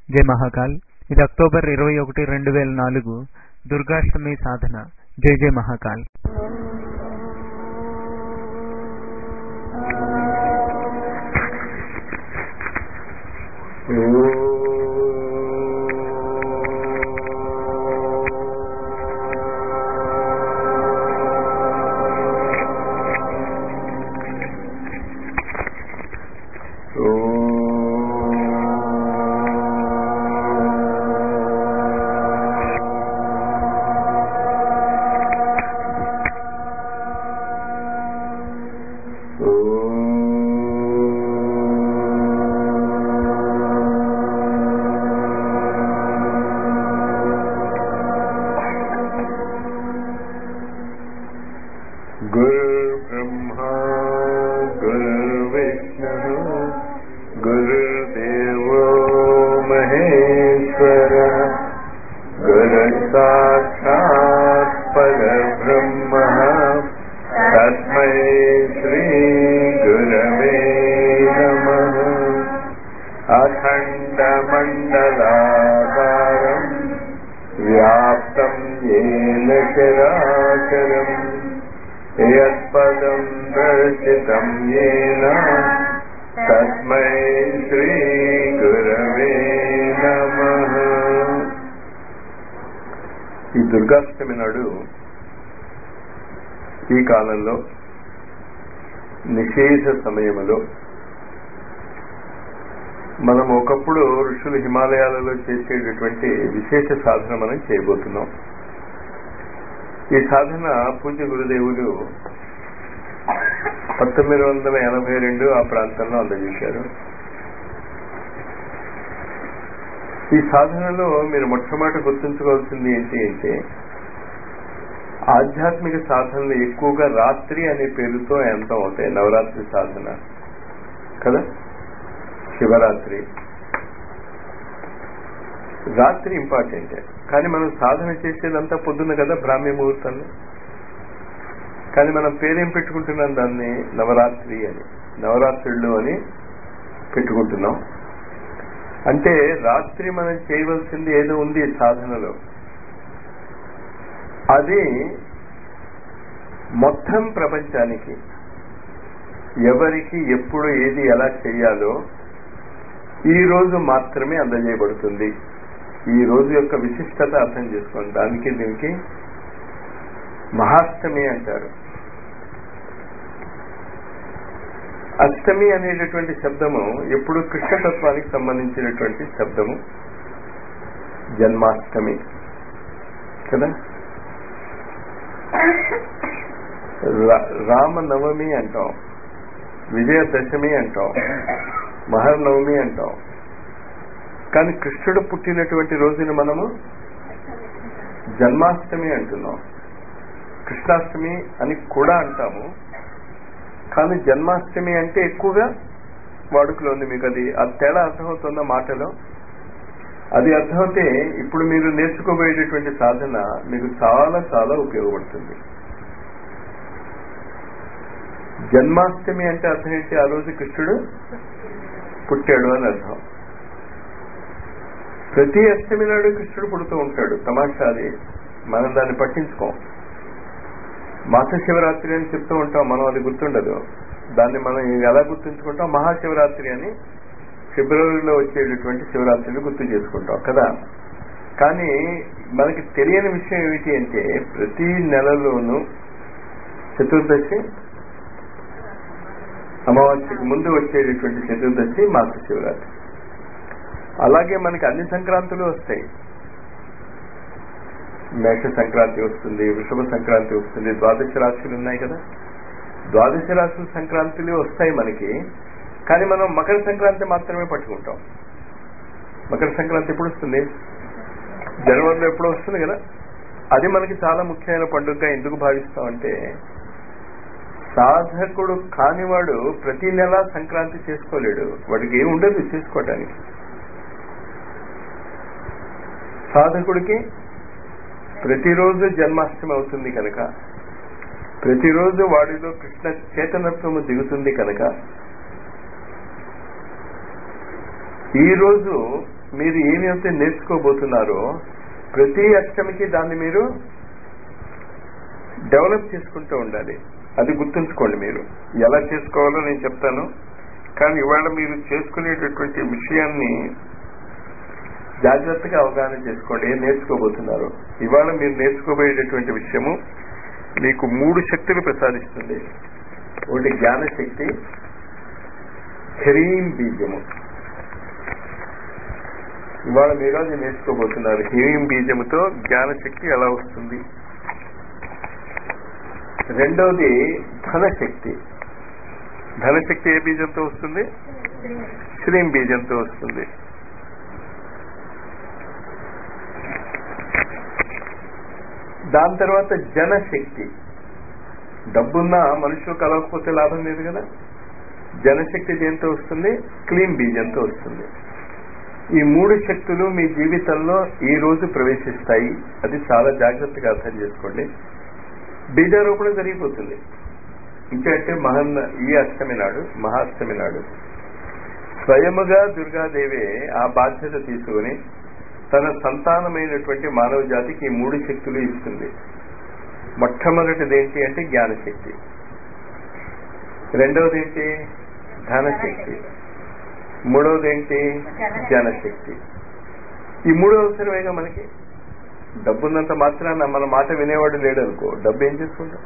జై మహాకాల్ ఇది అక్టోబర్ ఇరవై ఒకటి రెండు వేల నాలుగు దుర్గాష్టమి సాధన జై జై మహాకాల్ गुरुर्ब्रह्मा गुरुर्विष्णुः गुरुर्देवो महेश्वरः गुरुसाक्षात् परब्रह्मः तस्मै श्रीगुरवे नमः अखण्डमण्डलाकारम् व्याप्तम् येन चराचरम् यत्पदम् दर्शितम् येन तस्मै శ్రీగురవే నమః ఈ దుర్గాష్టమి నాడు ఈ కాలంలో నిషేధ సమయములో మనం ఒకప్పుడు ఋషులు హిమాలయాలలో చేసేటటువంటి విశేష సాధన మనం చేయబోతున్నాం ఈ సాధన పూజ్య గురుదేవులు పంతొమ్మిది వందల ఎనభై రెండు ఆ ప్రాంతంలో అందజేశారు ఈ సాధనలో మీరు మొట్టమొదటి గుర్తుంచుకోవాల్సింది ఏంటి అంటే ఆధ్యాత్మిక సాధనలు ఎక్కువగా రాత్రి అనే పేరుతో అంతం అవుతాయి నవరాత్రి సాధన కదా శివరాత్రి రాత్రి ఇంపార్టెంటే కానీ మనం సాధన చేసేదంతా పొద్దున్న కదా బ్రాహ్మీ ముహూర్తంలో కానీ మనం పేరేం పెట్టుకుంటున్నాం దాన్ని నవరాత్రి అని నవరాత్రులు అని పెట్టుకుంటున్నాం అంటే రాత్రి మనం చేయవలసింది ఏదో ఉంది సాధనలో అది మొత్తం ప్రపంచానికి ఎవరికి ఎప్పుడు ఏది ఎలా చేయాలో ఈ రోజు మాత్రమే అందజేయబడుతుంది ఈ రోజు యొక్క విశిష్టత అర్థం చేసుకోండి దానికి దీనికి మహాష్టమి అంటారు అష్టమి అనేటటువంటి శబ్దము ఎప్పుడు కృష్ణతత్వానికి సంబంధించినటువంటి శబ్దము జన్మాష్టమి కదా రామనవమి అంటాం విజయదశమి అంటాం మహర్నవమి అంటాం కానీ కృష్ణుడు పుట్టినటువంటి రోజుని మనము జన్మాష్టమి అంటున్నాం కృష్ణాష్టమి అని కూడా అంటాము కానీ జన్మాష్టమి అంటే ఎక్కువగా వాడుకలో ఉంది మీకు అది ఆ తేడా అర్థమవుతున్న మాటలో అది అర్థమైతే ఇప్పుడు మీరు నేర్చుకోబోయేటటువంటి సాధన మీకు చాలా చాలా ఉపయోగపడుతుంది జన్మాష్టమి అంటే అర్థం ఏంటి ఆ రోజు కృష్ణుడు పుట్టాడు అని అర్థం ప్రతి అష్టమి నాడు కృష్ణుడు పుడుతూ ఉంటాడు తమాషా అది మనం దాన్ని పట్టించుకోం మాస శివరాత్రి అని చెప్తూ ఉంటాం మనం అది గుర్తుండదు దాన్ని మనం ఎలా గుర్తుంచుకుంటాం మహాశివరాత్రి అని ఫిబ్రవరిలో వచ్చేటటువంటి శివరాత్రిని గుర్తు చేసుకుంటాం కదా కానీ మనకి తెలియని విషయం ఏమిటి అంటే ప్రతి నెలలోనూ చతుర్దశి అమావాస్యకి ముందు వచ్చేటటువంటి చతుర్దశి మాస శివరాత్రి అలాగే మనకి అన్ని సంక్రాంతులు వస్తాయి మేష సంక్రాంతి వస్తుంది వృషభ సంక్రాంతి వస్తుంది ద్వాదశ రాశులు ఉన్నాయి కదా ద్వాదశ రాశుల సంక్రాంతులు వస్తాయి మనకి కానీ మనం మకర సంక్రాంతి మాత్రమే పట్టుకుంటాం మకర సంక్రాంతి ఎప్పుడు వస్తుంది జనవరిలో ఎప్పుడు వస్తుంది కదా అది మనకి చాలా ముఖ్యమైన పండుగగా ఎందుకు భావిస్తామంటే సాధకుడు కానివాడు ప్రతి నెల సంక్రాంతి చేసుకోలేడు వాడికి ఏమి ఉండదు చేసుకోవటానికి సాధకుడికి ప్రతిరోజు జన్మాష్టమి అవుతుంది కనుక ప్రతిరోజు వాడిలో కృష్ణ చేతనత్వము దిగుతుంది కనుక ఈ రోజు మీరు ఏమైతే నేర్చుకోబోతున్నారో ప్రతి అష్టమికి దాన్ని మీరు డెవలప్ చేసుకుంటూ ఉండాలి అది గుర్తుంచుకోండి మీరు ఎలా చేసుకోవాలో నేను చెప్తాను కానీ ఇవాళ మీరు చేసుకునేటటువంటి విషయాన్ని జాగ్రత్తగా అవగాహన చేసుకోండి ఏం నేర్చుకోబోతున్నారు ఇవాళ మీరు నేర్చుకోబోయేటటువంటి విషయము మీకు మూడు శక్తులు ప్రసాదిస్తుంది ఒకటి జ్ఞాన శక్తి హ్రీం బీజము ఇవాళ మీరు అది నేర్చుకోబోతున్నారు హ్రీం బీజముతో జ్ఞాన శక్తి ఎలా వస్తుంది రెండవది ధనశక్తి ధనశక్తి ఏ బీజంతో వస్తుంది శ్రీం బీజంతో వస్తుంది దాని తర్వాత జనశక్తి డబ్బున్నా మనుషులు కలవకపోతే లాభం లేదు కదా జనశక్తి దేంతో వస్తుంది క్లీన్ బీజంతో వస్తుంది ఈ మూడు శక్తులు మీ జీవితంలో ఈ రోజు ప్రవేశిస్తాయి అది చాలా జాగ్రత్తగా అర్థం చేసుకోండి బీజారోపణ జరిగిపోతుంది ఇంకంటే మహన్ ఈ అష్టమి నాడు మహాష్టమి నాడు స్వయముగా దుర్గాదేవే ఆ బాధ్యత తీసుకుని తన సంతానమైనటువంటి మానవ జాతికి ఈ మూడు శక్తులు ఇస్తుంది మొట్టమొదటిది ఏంటి అంటే జ్ఞానశక్తి రెండవది ఏంటి ధనశక్తి మూడవది ఏంటి జనశక్తి ఈ మూడు అవసరమేగా మనకి డబ్బున్నంత మాత్రాన మన మాట వినేవాడు లేడు అనుకో డబ్బు ఏం చేసుకుంటాం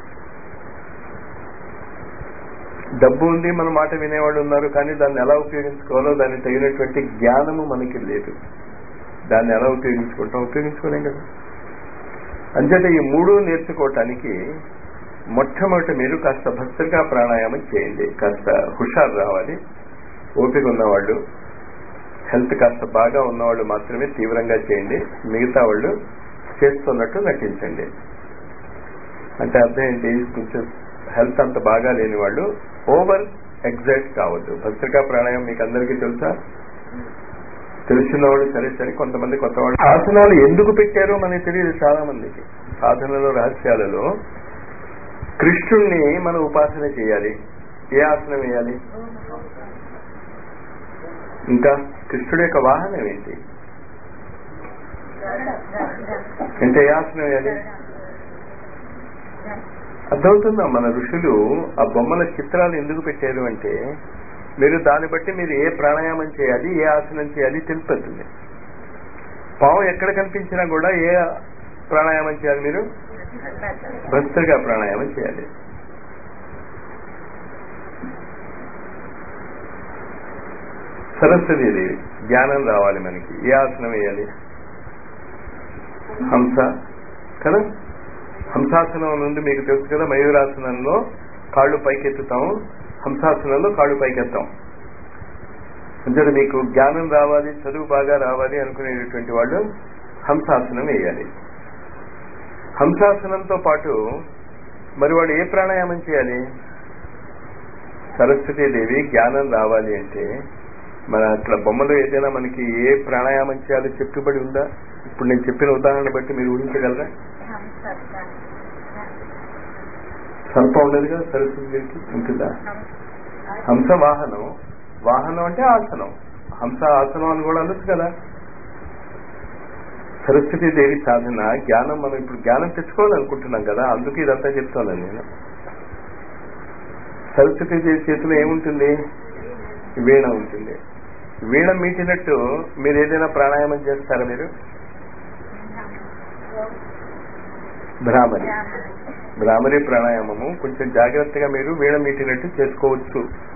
డబ్బు ఉంది మన మాట వినేవాడు ఉన్నారు కానీ దాన్ని ఎలా ఉపయోగించుకోవాలో దానికి తగినటువంటి జ్ఞానము మనకి లేదు దాన్ని ఎలా ఉపయోగించుకుంటాం ఉపయోగించుకోలేం కదా అంచేత ఈ మూడు నేర్చుకోవటానికి మొట్టమొదటి మీరు కాస్త భస్త్రికా ప్రాణాయామం చేయండి కాస్త హుషారు రావాలి ఓపిక ఉన్నవాళ్ళు హెల్త్ కాస్త బాగా ఉన్నవాళ్ళు మాత్రమే తీవ్రంగా చేయండి మిగతా వాళ్ళు చేస్తున్నట్టు నటించండి అంటే అర్థం ఏంటి కొంచెం హెల్త్ అంత బాగా లేని వాళ్ళు ఓవర్ ఎగ్జైట్ కావద్దు భస్త్రికా ప్రాణాయామం మీకు అందరికీ తెలుసా తెలిసిన వాళ్ళు సరే సరే కొంతమంది కొత్త వాళ్ళు ఆసనాలు ఎందుకు పెట్టారో మనకి తెలియదు చాలా మందికి సాధనలో రహస్యాలలో కృష్ణుణ్ణి మనం ఉపాసన చేయాలి ఏ ఆసనం వేయాలి ఇంకా కృష్ణుడి యొక్క వాహనం ఏంటి అంటే ఏ ఆసనం వేయాలి అర్థమవుతుందా మన ఋషులు ఆ బొమ్మల చిత్రాలు ఎందుకు పెట్టారు అంటే మీరు దాన్ని బట్టి మీరు ఏ ప్రాణాయామం చేయాలి ఏ ఆసనం చేయాలి తెలుపుతుంది పాము ఎక్కడ కనిపించినా కూడా ఏ ప్రాణాయామం చేయాలి మీరు భస్త్రిగా ప్రాణాయామం చేయాలి సరస్వతీదేవి జ్ఞానం రావాలి మనకి ఏ ఆసనం వేయాలి హంస కదా హంసాసనం నుండి మీకు తెలుసు కదా మయూరాసనంలో కాళ్ళు పైకెత్తుతాం హంసాసనంలో కాళ్ళు పైకెత్తాం అంటే మీకు జ్ఞానం రావాలి చదువు బాగా రావాలి అనుకునేటటువంటి వాళ్ళు హంసాసనం వేయాలి హంసాసనంతో పాటు మరి వాడు ఏ ప్రాణాయామం చేయాలి సరస్వతీదేవి జ్ఞానం రావాలి అంటే మన అట్లా బొమ్మలో ఏదైనా మనకి ఏ ప్రాణాయామం చేయాలో చెప్పుబడి ఉందా ఇప్పుడు నేను చెప్పిన ఉదాహరణ బట్టి మీరు ఊహించగలరా సర్ప ఉండదు కదా సరస్వతికి ఉంటుందా హంస వాహనం వాహనం అంటే ఆసనం హంస ఆసనం అని కూడా అనొచ్చు కదా సరస్వతి దేవి సాధన జ్ఞానం మనం ఇప్పుడు జ్ఞానం తెచ్చుకోవాలనుకుంటున్నాం కదా అందుకు ఇదంతా చెప్తాను నేను సరస్వతి దేవి చేతిలో ఏముంటుంది వీణ ఉంటుంది వీణ మీటినట్టు మీరు ఏదైనా ప్రాణాయామం చేస్తారా మీరు భ్రామరి భ్రామరి ప్రాణాయామము కొంచెం జాగ్రత్తగా మీరు వీణ మీటినట్టు చేసుకోవచ్చు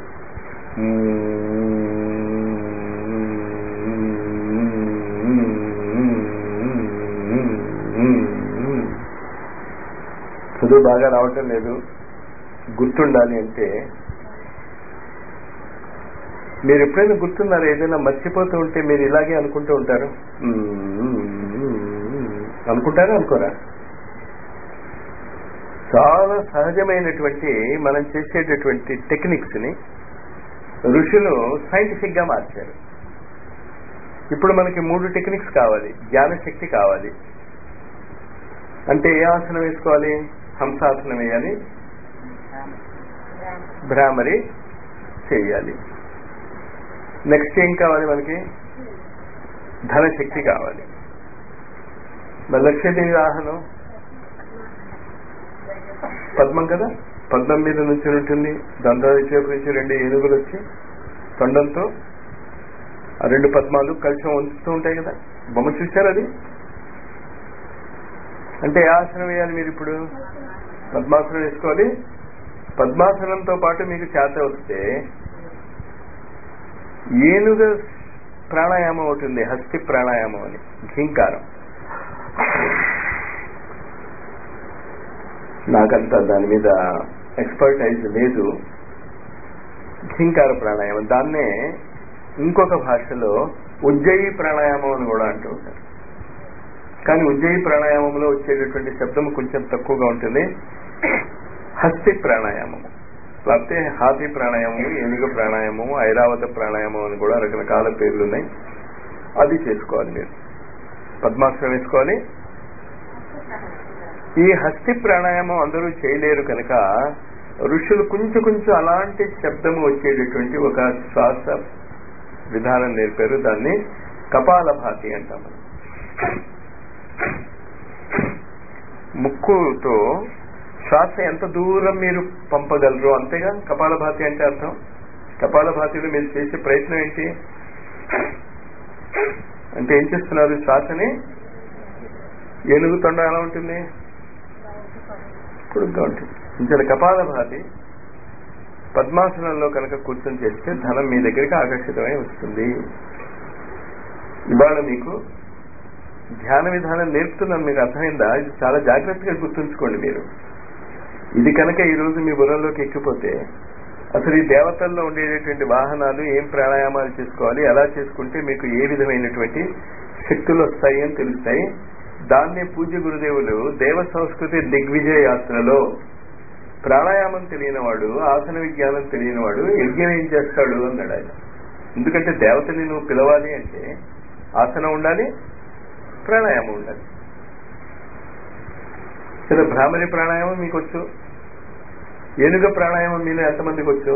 చదువు బాగా రావటం లేదు గుర్తుండాలి అంటే మీరు ఎప్పుడైనా గుర్తున్నారా ఏదైనా మర్చిపోతూ ఉంటే మీరు ఇలాగే అనుకుంటూ ఉంటారు అనుకుంటారా అనుకోరా చాలా సహజమైనటువంటి మనం చేసేటటువంటి టెక్నిక్స్ ని ఋషులు సైంటిఫిక్ గా మార్చారు ఇప్పుడు మనకి మూడు టెక్నిక్స్ కావాలి జ్ఞానశక్తి కావాలి అంటే ఏ ఆసనం వేసుకోవాలి హంసాసనం వేయాలి భ్రామరి చేయాలి నెక్స్ట్ ఏం కావాలి మనకి ధనశక్తి కావాలి మరి లక్ష్మీదేవి ఆహనం పద్మం కదా పద్మం మీద నుంచి ఉంటుంది దాని వైపు నుంచి రెండు ఏనుగులు వచ్చి తొండంతో ఆ రెండు పద్మాలు కలిసి వంచుతూ ఉంటాయి కదా బొమ్మ చూశారు అది అంటే ఏ ఆసనం వేయాలి మీరు ఇప్పుడు పద్మాసనం వేసుకోవాలి పద్మాసనంతో పాటు మీకు చేత వస్తే ఏనుగ ప్రాణాయామం ఒకటి ఉంది హస్తి ప్రాణాయామం అని ఘీంకారం నాకంత దాని మీద ఎక్స్పర్టైజ్ లేదు ఘీంకార ప్రాణాయామం దాన్నే ఇంకొక భాషలో ఉజ్జయి ప్రాణాయామం అని కూడా అంటూ ఉంటారు కానీ ఉజ్జయి ప్రాణాయామంలో వచ్చేటటువంటి శబ్దం కొంచెం తక్కువగా ఉంటుంది హస్తి ప్రాణాయామము లేకపోతే హాతి ప్రాణాయామము ఏనుగ ప్రాణాయామము ఐరావత ప్రాణాయామం అని కూడా రకరకాల పేర్లు ఉన్నాయి అది చేసుకోవాలి మీరు పద్మాసనం వేసుకోవాలి ఈ హస్తి ప్రాణాయామం అందరూ చేయలేరు కనుక ఋషులు కొంచెం కొంచెం అలాంటి శబ్దము వచ్చేటటువంటి ఒక శ్వాస విధానం నేర్పారు దాన్ని కపాలభాతి అంటాం మనం. ముక్కుతో శ్వాస ఎంత దూరం మీరు పంపగలరు అంతేగా కపాలభాతి అంటే అర్థం కపాలభాతిలో మీరు చేసే ప్రయత్నం ఏంటి అంటే ఏం చేస్తున్నారు శ్వాసని ఏనుగు తొండ ఎలా ఉంటుంది పొడుగ్గా ఉంటుంది ఇంకా కపాలభాతి పద్మాసనంలో కనుక కూర్చొని చేస్తే ధనం మీ దగ్గరికి ఆకర్షితమై వస్తుంది ఇవాళ మీకు ధ్యాన విధానం నేర్పుతున్నాను మీకు అర్థమైందా ఇది చాలా జాగ్రత్తగా గుర్తుంచుకోండి మీరు ఇది కనుక ఈ రోజు మీ బుర్రలోకి ఎక్కిపోతే అసలు ఈ దేవతల్లో ఉండేటటువంటి వాహనాలు ఏం ప్రాణాయామాలు చేసుకోవాలి ఎలా చేసుకుంటే మీకు ఏ విధమైనటువంటి శక్తులు వస్తాయి అని తెలుస్తాయి దాన్నే పూజ్య గురుదేవులు దేవ సంస్కృతి దిగ్విజయ యాత్రలో ప్రాణాయామం తెలియనివాడు ఆసన విజ్ఞానం తెలియనివాడు యజ్ఞం ఏం చేస్తాడు అన్నాడు ఆయన ఎందుకంటే దేవతని నువ్వు పిలవాలి అంటే ఆసనం ఉండాలి ప్రాణాయామం ఉండాలి సరే భ్రామరి ప్రాణాయామం మీకు వచ్చు ఏనుగ ప్రాణాయామం మీలో ఎంతమందికి వచ్చు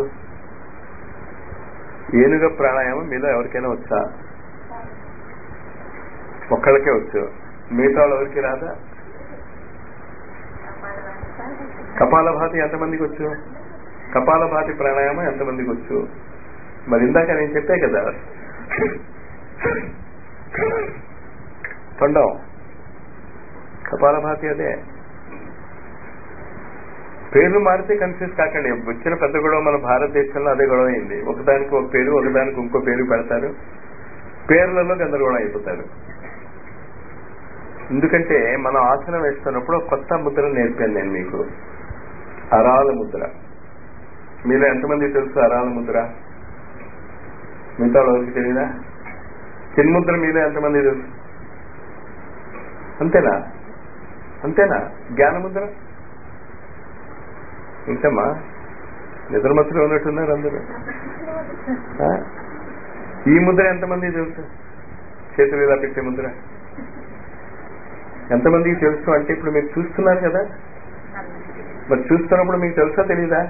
ఏనుగ ప్రాణాయామం మీలో ఎవరికైనా వచ్చా ఒక్కళ్ళకే వచ్చు మిగతా వాళ్ళు ఎవరికి రాదా కపాలభాతి ఎంతమందికి వచ్చు కపాలభాతి ప్రాణాయామం ఎంతమందికి వచ్చు మరి ఇందాక నేను చెప్పే కదా తొండం కపాలభాతి అదే పేర్లు మారితే కన్ఫ్యూజ్ కాకండి వచ్చిన పెద్ద గొడవ మన భారతదేశంలో అదే గొడవ అయింది ఒకదానికి ఒక పేరు ఒకదానికి ఇంకో పేరు పెడతారు పేర్లలో గందరగోళం అయిపోతారు ఎందుకంటే మనం ఆసనం వేస్తున్నప్పుడు ఒక కొత్త ముద్ర నేర్పాను నేను మీకు అరాల ముద్ర మీలో ఎంతమంది తెలుసు అరాల ముద్ర మిగతా వాళ్ళకి తెలియదా చిన్ముద్ర మీలో ఎంతమంది తెలుసు అంతేనా అంతేనా జ్ఞానముద్ర ఇంకమ్మా నిద్రమత్తులో ఉన్నట్టున్నారు అందరూ ఆ? ఈ ముద్ర ఎంతమంది తెలుసు చేతులు ఇలా పెట్టే ముద్ర ఎంతమందికి తెలుసు అంటే ఇప్పుడు మీరు చూస్తున్నారు కదా మరి చూస్తున్నప్పుడు మీకు తెలుసా తెలీదా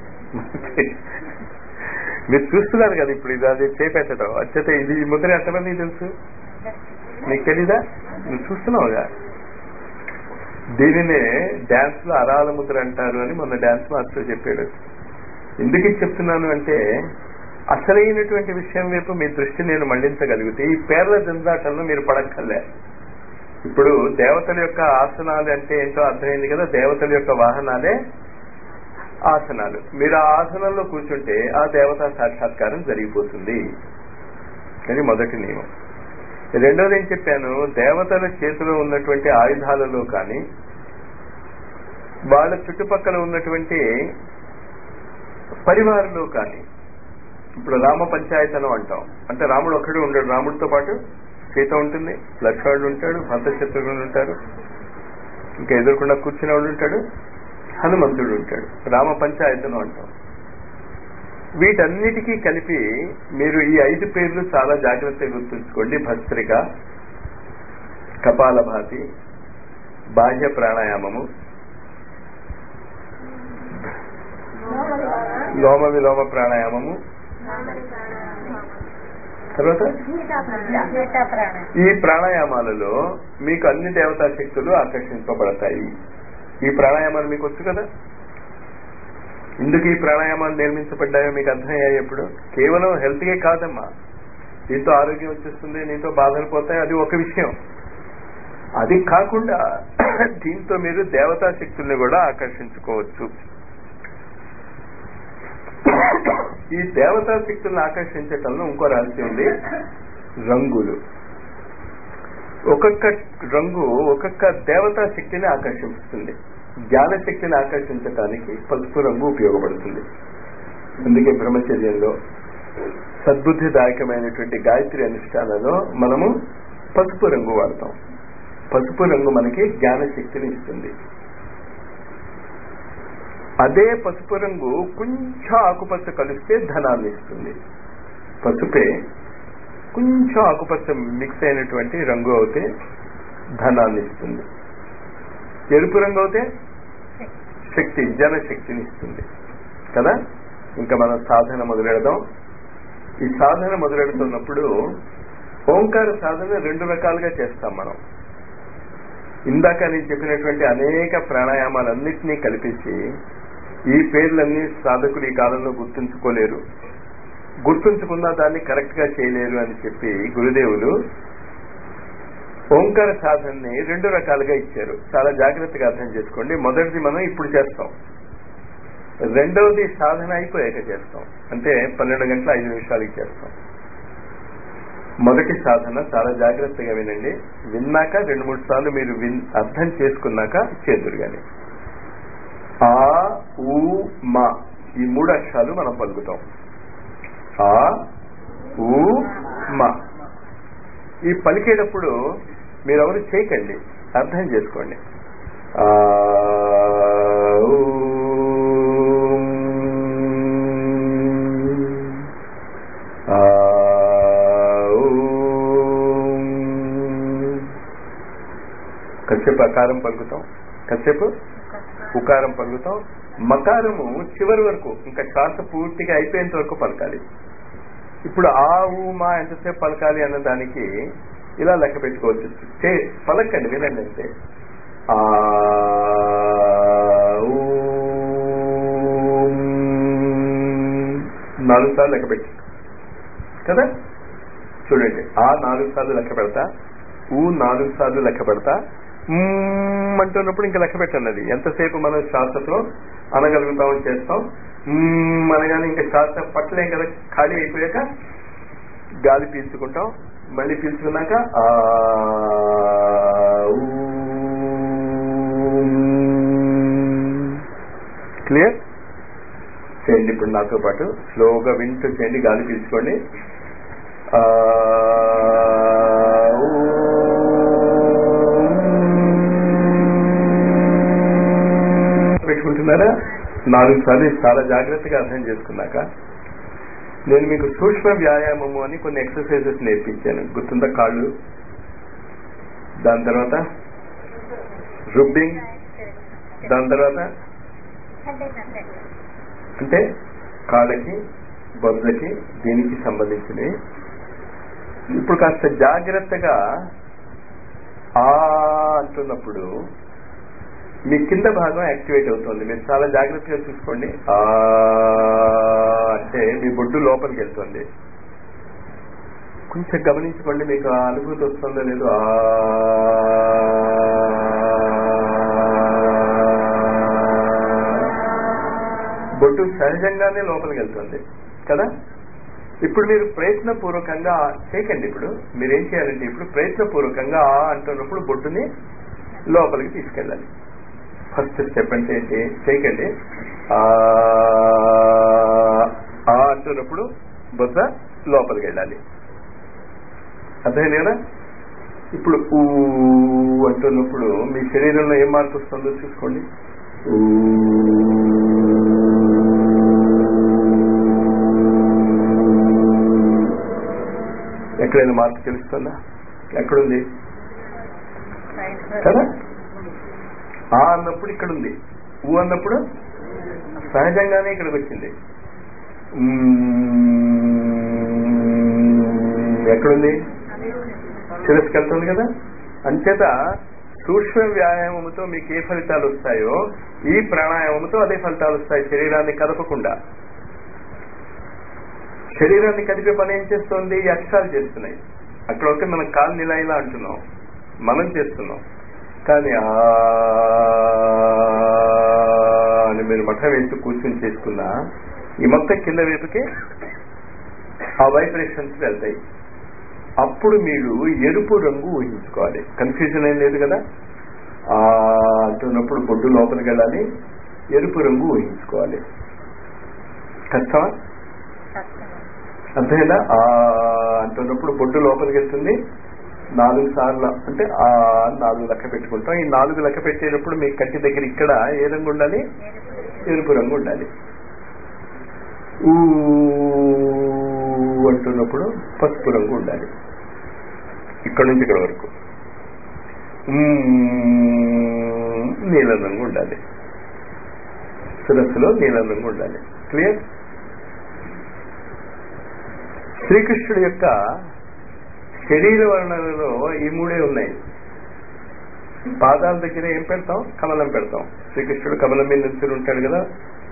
మీరు చూస్తున్నారు కదా ఇప్పుడు ఇది అది చేపెట్టడం అచ్చతే ఇది ఈ ముద్ర ఎంతమందికి తెలుసు నీకు తెలీదా నువ్వు చూస్తున్నావుగా దీనినే డాన్స్ లో అరాల ముద్ర అంటారు అని మొన్న డాన్స్ మాస్టర్ చెప్పాడు ఎందుకు ఇది చెప్తున్నాను అంటే అసలైనటువంటి విషయం వైపు మీ దృష్టి నేను మళ్లించగలిగితే ఈ పేర్ల జంజాటంలో మీరు పడక్కర్లే ఇప్పుడు దేవతల యొక్క ఆసనాలు అంటే ఏంటో అర్థమైంది కదా దేవతల యొక్క వాహనాలే ఆసనాలు మీరు ఆ ఆసనంలో కూర్చుంటే ఆ దేవతా సాక్షాత్కారం జరిగిపోతుంది అది మొదటి నియమం రెండోది ఏం చెప్పాను దేవతల చేతిలో ఉన్నటువంటి ఆయుధాలలో కానీ వాళ్ళ చుట్టుపక్కల ఉన్నటువంటి పరివారంలో కానీ ఇప్పుడు రామ పంచాయతనం అంటాం అంటే రాముడు ఒక్కడే ఉండడు రాముడితో పాటు సీత ఉంటుంది లక్ష్మణుడు ఉంటాడు హంతశత్రుఘ్నుడు ఉంటారు ఇంకా ఎదుర్కొండా కూర్చునేవాడు ఉంటాడు హనుమంతుడు ఉంటాడు రామ పంచాయతనం అంటాం వీటన్నిటికీ కలిపి మీరు ఈ ఐదు పేర్లు చాలా జాగ్రత్తగా గుర్తుంచుకోండి భస్త్రిక కపాలభాతి బాహ్య ప్రాణాయామము లోమ విలోమ ప్రాణాయామము తర్వాత స్మితా ప్రాణం ఈ ప్రాణాయామాలలో మీకు అన్ని దేవతా శక్తులు ఆకర్షింపబడతాయి ఈ ప్రాణాయామాలు మీకు వచ్చు కదా ఎందుకు ఈ ప్రాణాయామాలు నిర్మించబడ్డాయో మీకు అర్థమయ్యాయి ఎప్పుడు కేవలం హెల్త్కే కాదమ్మా నీతో ఆరోగ్యం వచ్చేస్తుంది నీతో బాధలు పోతాయి అది ఒక విషయం అది కాకుండా దీంతో మీరు దేవతా శక్తుల్ని కూడా ఆకర్షించుకోవచ్చు ఈ దేవతా శక్తులను ఆకర్షించటంలో ఇంకో రహస్యం ఉంది రంగులు ఒక్కొక్క రంగు ఒక్కొక్క దేవతా శక్తిని ఆకర్షిస్తుంది జ్ఞాన శక్తిని ఆకర్షించటానికి పసుపు రంగు ఉపయోగపడుతుంది అందుకే బ్రహ్మచర్యంలో సద్బుద్ధిదాయకమైనటువంటి గాయత్రి అనుష్ఠానంలో మనము పసుపు రంగు వాడతాం పసుపు రంగు మనకి జ్ఞాన శక్తిని ఇస్తుంది అదే పసుపు రంగు కొంచెం ఆకుపచ్చ కలిస్తే ధనాన్ని ఇస్తుంది పసుపే కొంచెం ఆకుపచ్చ మిక్స్ అయినటువంటి రంగు అవుతే ధనాన్ని ఇస్తుంది ఎరుపు రంగు అవుతే శక్తి జనశక్తిని ఇస్తుంది కదా ఇంకా మనం సాధన మొదలెడదాం ఈ సాధన మొదలెడుతున్నప్పుడు ఓంకార సాధన రెండు రకాలుగా చేస్తాం మనం ఇందాక నేను చెప్పినటువంటి అనేక ప్రాణాయామాలన్నింటినీ కల్పించి ఈ పేర్లన్నీ సాధకులు ఈ కాలంలో గుర్తుంచుకోలేరు గుర్తుంచుకున్న దాన్ని కరెక్ట్ గా చేయలేరు అని చెప్పి గురుదేవులు ఓంకార సాధనని రెండు రకాలుగా ఇచ్చారు చాలా జాగ్రత్తగా అర్థం చేసుకోండి మొదటిది మనం ఇప్పుడు చేస్తాం రెండవది సాధన అయిపోయాక చేస్తాం అంటే పన్నెండు గంటల ఐదు నిమిషాలకి చేస్తాం మొదటి సాధన చాలా జాగ్రత్తగా వినండి విన్నాక రెండు మూడు సార్లు మీరు విన్ అర్థం చేసుకున్నాక చేతురు గాని ఆ ఊ మా ఈ మూడు అక్షరాలు మనం పలుకుతాం ఆ ఊ మా ఈ పలికేటప్పుడు మీరు ఎవరు చేయకండి అర్థం చేసుకోండి ఆ ఊ ఆ కాసేపు అకారం పలుకుతాం కాసేపు ఉకారం పలుకుతాం మకారము చివరి వరకు ఇంకా శ్వాస పూర్తిగా అయిపోయేంత వరకు పలకాలి ఇప్పుడు ఆ ఊ మా ఎంతసేపు పలకాలి అన్న దానికి ఇలా లెక్క పెట్టుకోవచ్చు చే పలకండి వినండి అంతే ఆ ఊ, నాలుగు సార్లు లెక్క పెట్టి కదా చూడండి ఆ నాలుగు సార్లు లెక్క పెడతా ఊ నాలుగు సార్లు లెక్క పెడతా మ్మ్ అంటున్నప్పుడు ఇంకా లెక్క పెట్టండి అది ఎంతసేపు మనం శ్వాసతో అనగలుగుతాం చేస్తాం మ్మ్ అనగానే ఇంకా శ్వాస పట్టలేం కదా ఖాళీ అయిపోయాక గాలి పీల్చుకుంటాం మళ్ళీ పీల్చుకున్నాక ఆ క్లియర్ చేయండి ఇప్పుడు నాతో పాటు స్లోగా వింటూ చేయండి గాలి పీల్చుకోండి ఆ పెట్టుకుంటున్నారా నాలుగు సార్లు చాలా జాగ్రత్తగా అర్థం చేసుకున్నాక నేను మీకు సూక్ష్మ వ్యాయామము అని కొన్ని ఎక్సర్సైజెస్ నేర్పించాను గుర్తుందా కాళ్ళు దాని తర్వాత రుబ్బింగ్ దాని తర్వాత అంటే కాళ్ళకి బొజ్జకి దీనికి సంబంధించినవి ఇప్పుడు కాస్త జాగ్రత్తగా ఆ అంటున్నప్పుడు మీ కింద భాగం యాక్టివేట్ అవుతుంది మీరు చాలా జాగ్రత్తగా చూసుకోండి ఆ అంటే మీ బొడ్డు లోపలికి వెళ్తుంది కొంచెం గమనించుకోండి మీకు ఆ అనుభూతి వస్తుందో లేదో ఆ బొడ్డు సహజంగానే లోపలికి వెళ్తుంది కదా ఇప్పుడు మీరు ప్రయత్నపూర్వకంగా చేయకండి ఇప్పుడు మీరేం చేయాలంటే ఇప్పుడు ప్రయత్నపూర్వకంగా ఆ అంటున్నప్పుడు బొడ్డుని లోపలికి తీసుకెళ్ళాలి ఫస్ట్ స్టెప్ అంటే ఏంటి చేయకండి ఆ ఆ అంటున్నప్పుడు బొద్ద లోపలికి వెళ్ళాలి అర్థమైంది కదా ఇప్పుడు ఊ అంటున్నప్పుడు మీ శరీరంలో ఏం మార్పు వస్తుందో చూసుకోండి ఊ ఎక్కడైనా మార్పు తెలుస్తుందా ఎక్కడుంది కదా ఆ అన్నప్పుడు ఇక్కడ ఉంది ఊ అన్నప్పుడు సహజంగానే ఇక్కడికి వచ్చింది మ్మ్. ఎక్కడుంది శిరస్సుకి వెళ్తుంది కదా అంచేత సూక్ష్మ వ్యాయామముతో మీకు ఏ ఫలితాలు వస్తాయో ఈ ప్రాణాయామముతో అదే ఫలితాలు వస్తాయి శరీరాన్ని కదపకుండా శరీరాన్ని కదిపే పని ఏం చేస్తోంది ఈ అక్షరాలు చేస్తున్నాయి అక్కడ ఒకే మనం కాలు నిలా ఇలా అంటున్నాం మనం చేస్తున్నాం కానీ ఆ అని మీరు మఠం వేసి కూర్చొని చేసుకున్నా ఈ మొత్తం కింద వైపుకి ఆ వైబ్రేషన్స్ వెళ్తాయి అప్పుడు మీరు ఎరుపు రంగు ఊహించుకోవాలి కన్ఫ్యూజన్ ఏం లేదు కదా ఆ అంటున్నప్పుడు బొడ్డు లోపలికి వెళ్ళాలి ఎరుపు రంగు ఊహించుకోవాలి కష్టమా అర్థమైందా ఆ అంటున్నప్పుడు బొడ్డు లోపలికి వెళ్తుంది నాలుగు సార్లు అంటే ఆ అని నాలుగు లెక్క పెట్టుకుంటాం ఈ నాలుగు లెక్క పెట్టేటప్పుడు మీ కంటి దగ్గర ఇక్కడ ఏ రంగు ఉండాలి ఎరుపు రంగు ఉండాలి ఊ అంటున్నప్పుడు పసుపు రంగు ఉండాలి ఇక్కడ నుంచి ఇక్కడ వరకు మ్మ్ నీలం రంగు ఉండాలి శిరస్సులో నీలం రంగు ఉండాలి క్లియర్ శ్రీకృష్ణుడి యొక్క శరీర వర్ణనలో ఈ మూడే ఉన్నాయి పాదాల దగ్గర ఏం పెడతాం కమలం పెడతాం శ్రీకృష్ణుడు కమలం మీద నిల్చుని ఉంటాడు కదా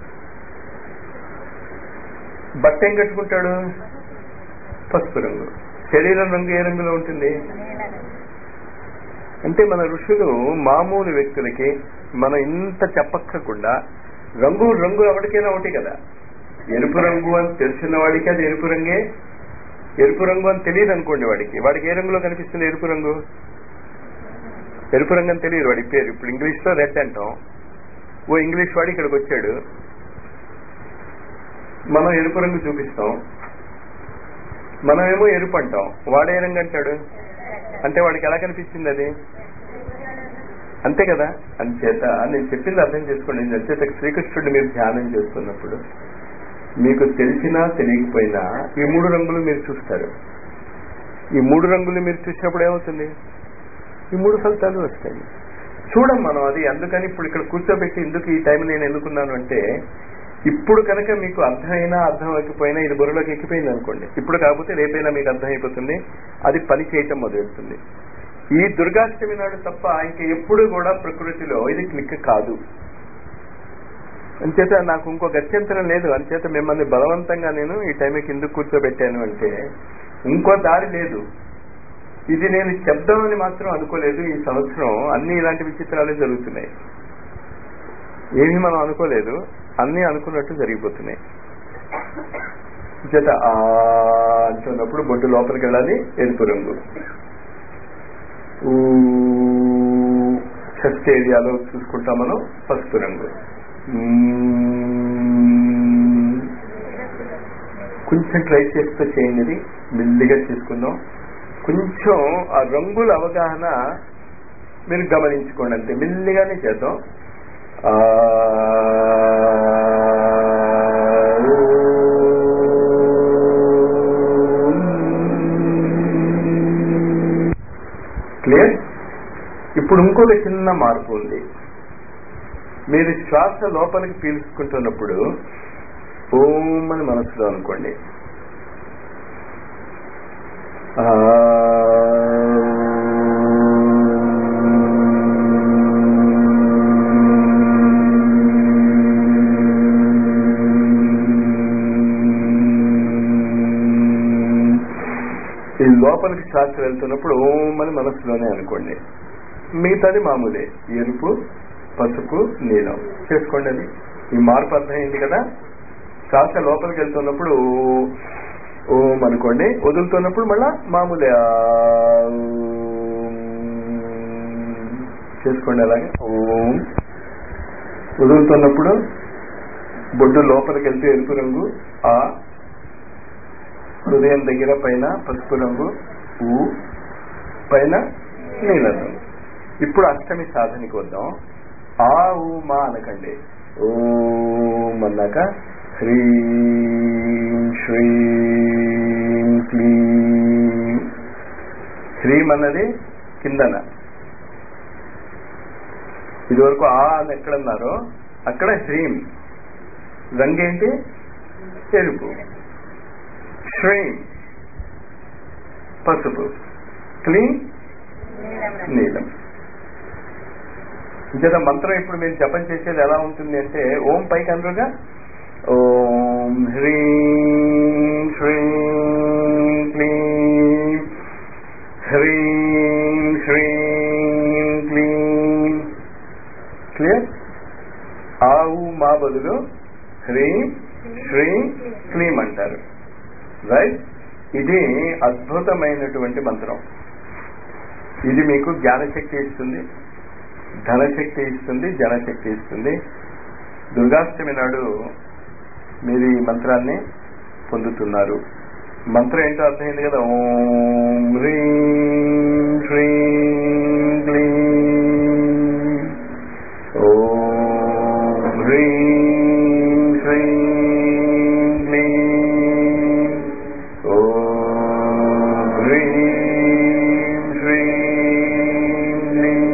బట్ట ఏం కట్టుకుంటాడు పసుపు రంగు శరీరం రంగు ఏ రంగులో ఉంటుంది అంటే మన ఋషులు మామూలు వ్యక్తులకి మనం ఇంత చెప్పక్కకుండా రంగు రంగు ఎవరికైనా ఒకటి కదా ఎరుపు రంగు అని తెలిసిన వాడికి అది ఎరుపు రంగే ఎరుపు రంగు అని తెలియదు అనుకోండి వాడికి వాడికి ఏ రంగులో కనిపిస్తుంది ఎరుపు రంగు ఎరుపు రంగు అని తెలియదు వాడి పేరు ఇప్పుడు ఇంగ్లీష్ లో రెడ్ అంటాం ఓ ఇంగ్లీష్ వాడు ఇక్కడికి వచ్చాడు మనం ఎరుపు రంగు చూపిస్తాం మనమేమో ఎరుపు అంటాం వాడు ఏ రంగు అంటాడు అంటే వాడికి ఎలా కనిపించింది అది అంతే కదా అంచేత నేను చెప్పింది అర్థం చేసుకోండి అంచేత శ్రీకృష్ణుడిని మీరు ధ్యానం చేస్తున్నప్పుడు మీకు తెలిసినా తెలియకపోయినా ఈ మూడు రంగులు మీరు చూస్తారు ఈ మూడు రంగులు మీరు చూసినప్పుడు ఏమవుతుంది ఈ మూడు ఫలితాలు వస్తాయి చూడం మనం అది అందుకని ఇప్పుడు ఇక్కడ కూర్చోబెట్టి ఎందుకు ఈ టైం నేను ఎన్నుకున్నాను అంటే ఇప్పుడు కనుక మీకు అర్థమైనా అర్థం అవ్వకపోయినా ఇది బుర్రలోకి ఎక్కిపోయింది అనుకోండి ఇప్పుడు కాకపోతే రేపైనా మీకు అర్థం అయిపోతుంది అది పని చేయటం మొదలెడుతుంది ఈ దుర్గాష్టమి నాడు తప్ప ఇంక ఎప్పుడు కూడా ప్రకృతిలో ఇది క్లిక్ కాదు అంచేత నాకు ఇంకో గత్యంతరం లేదు అంచేత మిమ్మల్ని బలవంతంగా నేను ఈ టైంకి ఎందుకు కూర్చోబెట్టాను అంటే ఇంకో దారి లేదు ఇది నేను చెప్దామని మాత్రం అనుకోలేదు ఈ సంవత్సరం అన్ని ఇలాంటి విచిత్రాలే జరుగుతున్నాయి ఏమీ మనం అనుకోలేదు అన్ని అనుకున్నట్టు జరిగిపోతున్నాయి చేత ఆ అంటున్నప్పుడు బొడ్డు లోపలికి వెళ్ళాలి ఎరుపు రంగు ఊ చెస్ట్ ఏరియాలో చూసుకుంటాం మనం పసుపు రంగు మ్మ్. కొంచెం ట్రై చేస్తూ చేయండి ఇది మెల్లిగా చేసుకుందాం కొంచెం ఆ రంగుల అవగాహన మీరు గమనించుకోండి అంతే మెల్లిగానే చేద్దాం ఆ క్లియర్ ఇప్పుడు ఇంకొక చిన్న మార్పు ఉంది మీరు శ్వాస లోపలికి పీల్చుకుంటున్నప్పుడు ఓం అని మనసులో అనుకోండి ఆ ఈ లోపలికి శ్వాస వెళ్తున్నప్పుడు ఓం అని మనసులోనే అనుకోండి మిగతాది మామూలే ఎరుపు పసుపు నీలం చేసుకోండి అది ఈ మార్పు అర్థమైంది కదా శ్వాస లోపలికి వెళ్తున్నప్పుడు ఓం అనుకోండి వదులుతున్నప్పుడు మళ్ళా మామూలే ఆ, ఓం. చేసుకోండి అలాగే ఓం వదులుతున్నప్పుడు బొడ్డు లోపలికి వెళ్తే ఎరుపు రంగు ఆ హృదయం దగ్గర పైన పసుపు రంగు ఊ పైన నీలం రంగు ఇప్పుడు అష్టమి సాధనకి వద్దాం ఆ ఊ మా అనకండి ఓం అన్నాక హ్రీం శ్రీం క్లీం హ్రీం అన్నది కిందన ఇదివరకు ఆ అని ఎక్కడన్నారో అక్కడ హ్రీం రంగేంటి ఎరుపు శ్రీం పసుపు క్లీన్ నీలం ఇంకేత మంత్రం ఇప్పుడు మీరు జపం చేసేది ఎలా ఉంటుంది అంటే ఓం పైకి అనరుగా ఓం హ్రీం శ్రీం క్లీం హ్రీం శ్రీం క్లీం క్లియర్ ఆవు మా బదులు హ్రీం శ్రీం క్లీం అంటారు రైట్ ఇది అద్భుతమైనటువంటి మంత్రం ఇది మీకు జ్ఞానశక్తి ఇస్తుంది ధనశక్తి ఇస్తుంది జనశక్తి ఇస్తుంది దుర్గాష్టమి నాడు మీరు ఈ మంత్రాన్ని పొందుతున్నారు మంత్రం ఏంటో అర్థమైంది కదా ఓం హ్రీం శ్రీం క్లీం ఓం హ్రీం శ్రీం క్లీం ఓం హ్రీం శ్రీం క్లీం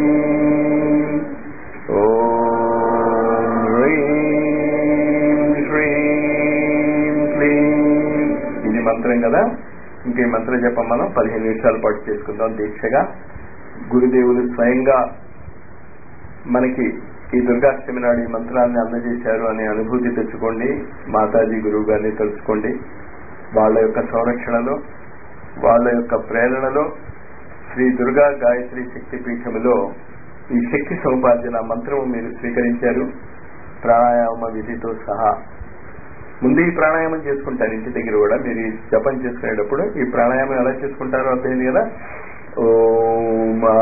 ఓం హ్రీం శ్రీం క్లీం ఇది మంత్రం కదా ఇంక ఈ మంత్రం చెప్పం మనం పదిహేను నిమిషాల పాటు చేసుకుందాం దీక్షగా గురుదేవులు స్వయంగా మనకి ఈ దుర్గాష్టమి నాడు ఈ మంత్రాన్ని అందజేశారు అనే అనుభూతి తెచ్చుకోండి మాతాజీ గురువు గారిని తెలుసుకోండి వాళ్ళ యొక్క సంరక్షణలో వాళ్ళ యొక్క ప్రేరణలో శ్రీ దుర్గా గాయత్రి శక్తి పీఠములో ఈ శక్తి సౌపార్జన మంత్రము మీరు స్వీకరించారు ప్రాణాయామ విధితో సహా ముందు ఈ ప్రాణాయామం చేసుకుంటారు ఇంటి దగ్గర కూడా మీరు ఈ జపం చేసుకునేటప్పుడు ఈ ప్రాణాయామం ఎలా చేసుకుంటారో అర్థమైంది కదా ఓమా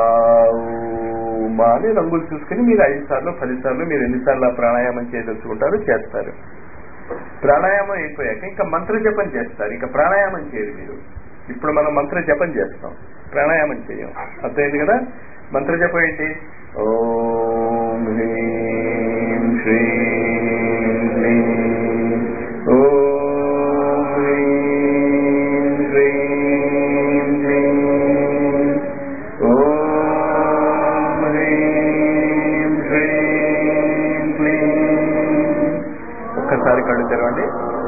ఓమా అని రంగులు చూసుకుని మీరు ఐదు సార్లు పది సార్లు మీరు ఎన్నిసార్లు ఆ ప్రాణాయామం చేయదలుచుకుంటారో చేస్తారు ప్రాణాయామం అయిపోయాక ఇంకా మంత్ర జపం చేస్తారు ఇంకా ప్రాణాయామం చేయరు మీరు ఇప్పుడు మనం మంత్ర జపం చేస్తాం ప్రాణాయామం చేయం అర్థమైంది కదా మంత్ర జపం ఏంటి ఓం హ్రీం శ్రీం క్లీం ఓం హ్రీం శ్రీం క్లీం ఓం హ్రీం శ్రీం క్లీం ఒక్కసారి కళ్ళు తెరవండి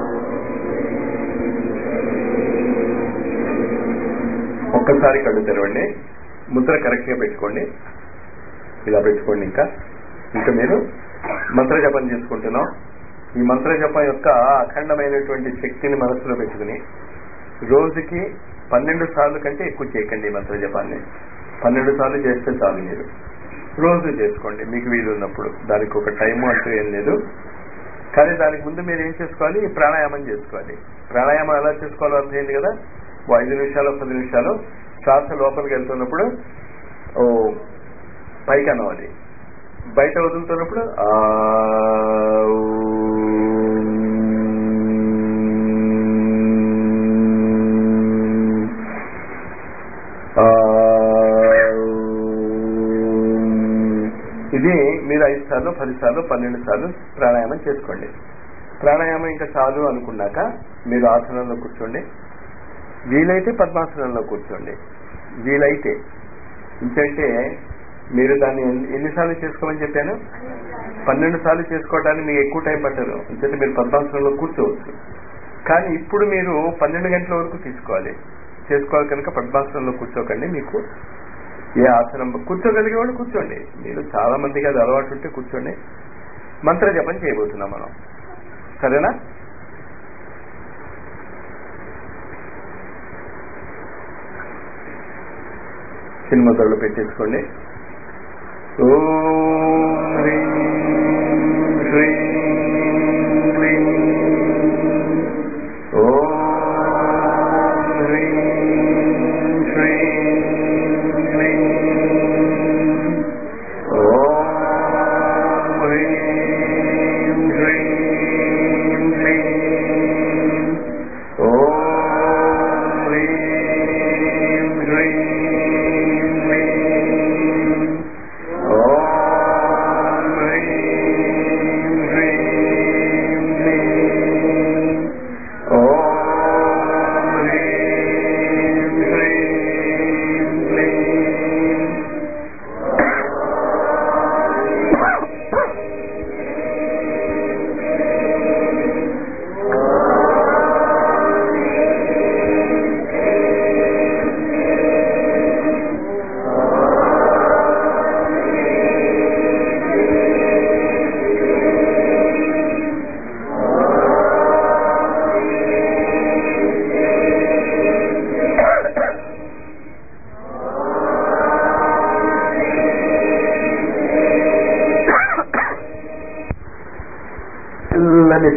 ఒక్కసారి కళ్ళు తెరవండి ముద్ర కరెక్ట్ గా పెట్టుకోండి ఇలా పెట్టుకోండి ఇంకా ఇంకా మీరు మంత్ర జపం చేసుకుంటున్నాం ఈ మంత్ర జపం యొక్క అఖండమైనటువంటి శక్తిని మనసులో పెట్టుకుని రోజుకి పన్నెండు సార్లు కంటే ఎక్కువ చేయకండి ఈ మంత్ర జపాన్ని పన్నెండు సార్లు చేస్తే చాలు మీరు రోజు చేసుకోండి మీకు వీలు ఉన్నప్పుడు దానికి ఒక టైము అంటూ ఏం లేదు కానీ దానికి ముందు మీరు ఏం చేసుకోవాలి ఈ ప్రాణాయామం చేసుకోవాలి ప్రాణాయామం ఎలా చేసుకోవాలో అర్థమైంది కదా ఓ ఐదు నిమిషాలు పది నిమిషాలు శ్వాస లోపలికి వెళ్తున్నప్పుడు ఓ పైకి అనవాలి బయట వదులుతున్నప్పుడు ఆ ఇది మీరు ఐదు సార్లు పది సార్లు పన్నెండు సార్లు ప్రాణాయామం చేసుకోండి ప్రాణాయామం ఇంకా చాలు అనుకున్నాక మీరు ఆసనంలో కూర్చోండి వీలైతే పద్మాసనంలో కూర్చోండి వీలైతే ఇంకంటే మీరు దాన్ని ఎన్ని- ఎన్నిసార్లు చేసుకోమని చెప్పాను పన్నెండు సార్లు చేసుకోవడానికి మీకు ఎక్కువ టైం పట్టదు ఎందుకంటే మీరు పద్మాసనంలో కూర్చోవచ్చు కానీ ఇప్పుడు మీరు పన్నెండు గంటల వరకు తీసుకోవాలి చేసుకోవాలి కనుక పద్మాసనంలో కూర్చోకండి మీకు ఏ ఆసనం కూర్చోగలిగే వాళ్ళు కూర్చోండి మీరు చాలా మందికి అది అలవాటు ఉంటే కూర్చోండి మంత్ర జపం చేయబోతున్నాం మనం సరేనా చిన్మతళ్ళు పెట్టేసుకోండి ఓం హ్రీం శ్రీం క్లీం ఓం హ్రీం శ్రీం క్లీం ఓం హ్రీం శ్రీం క్లీం ఓం హ్రీం శ్రీం క్లీం ఓం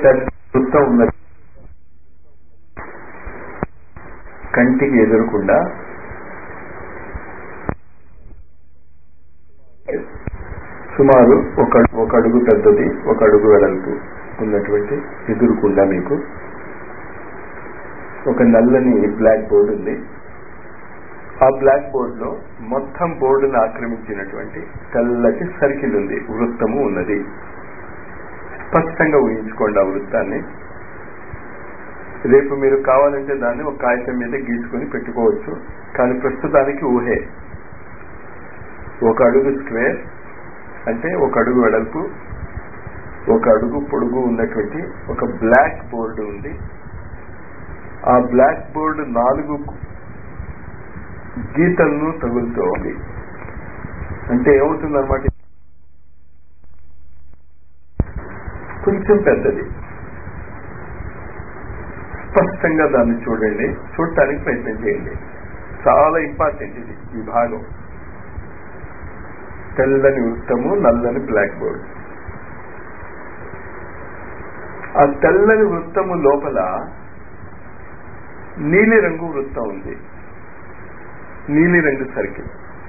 పెద్ద వృత్తం ఉన్నది కంటికి ఎదురకుండా సుమారు ఒక ఒక అడుగు పెద్దది ఒక అడుగు వెడల్పు ఉన్నటువంటి ఎదురుకుండా మీకు ఒక నల్లని బ్లాక్ బోర్డు ఉంది ఆ బ్లాక్ బోర్డ్ లో మొత్తం బోర్డును ఆక్రమించినటువంటి తెల్లటి సర్కిల్ ఉంది వృత్తము ఉన్నది స్పష్టంగా ఊహించుకోండి ఆ వృత్తాన్ని రేపు మీరు కావాలంటే దాన్ని ఒక కాగితం మీద గీసుకొని పెట్టుకోవచ్చు కానీ ప్రస్తుతానికి ఊహే ఒక అడుగు స్క్వేర్ అంటే ఒక అడుగు వెడల్పు ఒక అడుగు పొడుగు ఉన్నటువంటి ఒక బ్లాక్ బోర్డు ఉంది ఆ బ్లాక్ బోర్డు నాలుగు గీతలను తగులుతూ ఉంది అంటే ఏమవుతుంది అనమాట కొంచెం పెద్దది స్పష్టంగా దాన్ని చూడండి చూడటానికి ప్రయత్నం చేయండి చాలా ఇంపార్టెంట్ ఇది ఈ భాగం తెల్లని వృత్తము నల్లని బ్లాక్ బోర్డ్ ఆ తెల్లని వృత్తము లోపల నీలి రంగు వృత్తం ఉంది నీలి రంగు సర్కిల్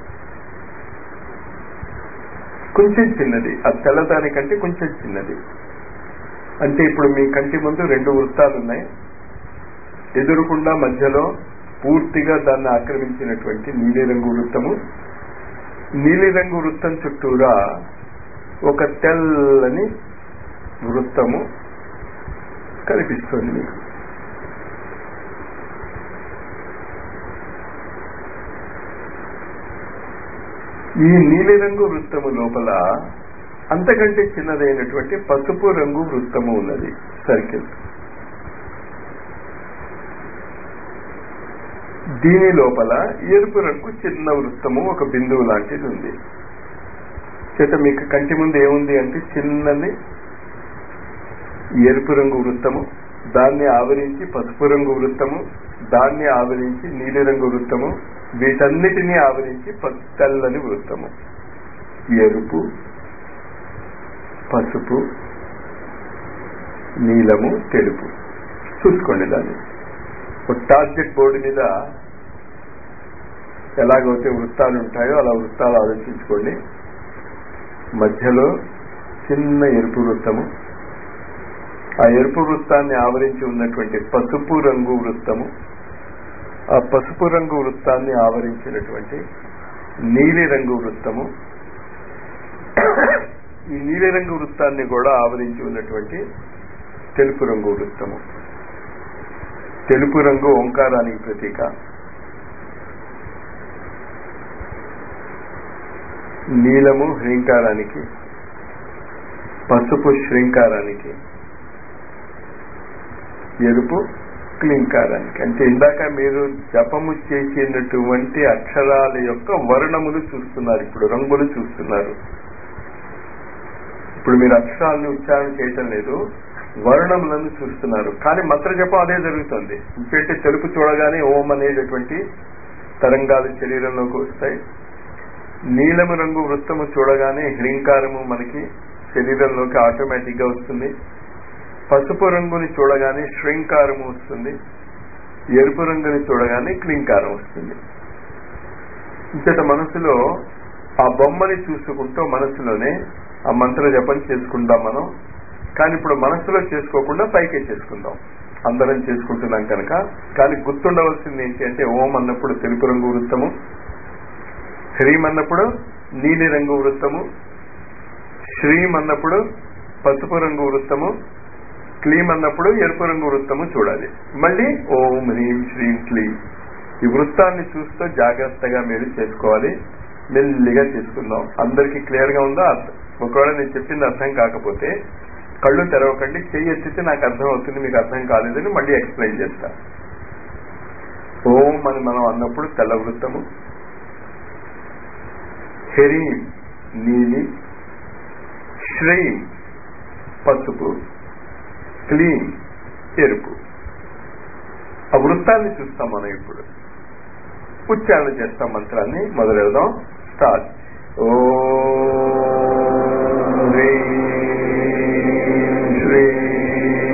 కొంచెం చిన్నది ఆ తెల్లదానికంటే కొంచెం చిన్నది అంటే ఇప్పుడు మీ కంటి ముందు రెండు వృత్తాలు ఉన్నాయి ఎదురుకుండా మధ్యలో పూర్తిగా దాన్ని ఆక్రమించినటువంటి నీలిరంగు వృత్తము నీలిరంగు వృత్తం చుట్టూరా ఒక తెల్లని వృత్తము కనిపిస్తుంది మీకు ఈ నీలిరంగు వృత్తము లోపల అంతకంటే చిన్నదైనటువంటి పసుపు రంగు వృత్తము ఉన్నది సర్కిల్ దీని లోపల ఎరుపు రంగు చిన్న వృత్తము ఒక బిందువు లాంటిది ఉంది చేత మీకు కంటి ముందు ఏముంది అంటే చిన్నది ఎరుపు రంగు వృత్తము దాన్ని ఆవరించి పసుపు రంగు వృత్తము దాన్ని ఆవరించి నీలిరంగు వృత్తము వీటన్నిటినీ ఆవరించి తెల్లని వృత్తము ఎరుపు పసుపు నీలము తెలుపు చూసుకోండి దాన్ని ఒక టార్గెట్ బోర్డు మీద ఎలాగైతే వృత్తాలు ఉంటాయో అలా వృత్తాలు ఆలోచించుకోండి మధ్యలో చిన్న ఎరుపు వృత్తము ఆ ఎరుపు వృత్తాన్ని ఆవరించి ఉన్నటువంటి పసుపు రంగు వృత్తము ఆ పసుపు రంగు వృత్తాన్ని ఆవరించినటువంటి నీలి రంగు వృత్తము ఈ నీలి రంగు వృత్తాన్ని కూడా ఆవరించి ఉన్నటువంటి తెలుపు రంగు వృత్తము తెలుపు రంగు ఓంకారానికి ప్రతీక నీలము హ్రీంకారానికి పసుపు శ్రీంకారానికి ఎరుపు క్లింకారానికి అంటే ఇందాక మీరు జపము చేసినటువంటి అక్షరాల యొక్క వర్ణములు చూస్తున్నారు ఇప్పుడు రంగులు చూస్తున్నారు ఇప్పుడు మీరు అక్షరాలను ఉచ్చారణ చేయటం లేదు వర్ణములను చూస్తున్నారు కానీ మంత్ర జపం అదే జరుగుతుంది ఇంకంటే తెలుపు చూడగానే ఓం అనేటటువంటి తరంగాలు శరీరంలోకి వస్తాయి నీలము రంగు వృత్తము చూడగానే హ్రీంకారము మనకి శరీరంలోకి ఆటోమేటిక్ గా వస్తుంది పసుపు రంగుని చూడగానే శ్రీంకారము వస్తుంది ఎరుపు రంగుని చూడగానే క్లింకారం వస్తుంది ఇంతట మనసులో ఆ బొమ్మని చూసుకుంటూ మనసులోనే ఆ మంత్ర జపం చేసుకుంటాం మనం కానీ ఇప్పుడు మనసులో చేసుకోకుండా పైకే చేసుకుందాం అందరం చేసుకుంటున్నాం కనుక కానీ గుర్తుండవలసింది ఏంటి అంటే ఓం అన్నప్పుడు తెలుపు రంగు వృత్తము హ్రీం అన్నప్పుడు నీలి రంగు వృత్తము శ్రీం అన్నప్పుడు పసుపు రంగు వృత్తము క్లీం అన్నప్పుడు ఎరుపు రంగు వృత్తము చూడాలి మళ్ళీ ఓం హ్రీం శ్రీం క్లీం ఈ వృత్తాన్ని చూస్తూ జాగ్రత్తగా మీరు చేసుకోవాలి మెల్లిగా చేసుకుందాం అందరికి క్లియర్ గా ఉందా ఒకవేళ నేను చెప్పింది అర్థం కాకపోతే కళ్ళు తెరవకండి చెయ్యి ఎత్తితే నాకు అర్థం అవుతుంది మీకు అర్థం కాలేదని మళ్ళీ ఎక్స్ప్లెయిన్ చేస్తా ఓం అని మనం అన్నప్పుడు తెల్ల వృత్తము హెరీం నీలి శ్రీం పసుపు క్లీన్ ఎరుపు ఆ వృత్తాన్ని చూస్తాం మనం ఇప్పుడు ఉచ్చారణ చేస్తాం మంత్రాన్ని మొదలెడదాం స్టార్ట్ ఓ శ్రీ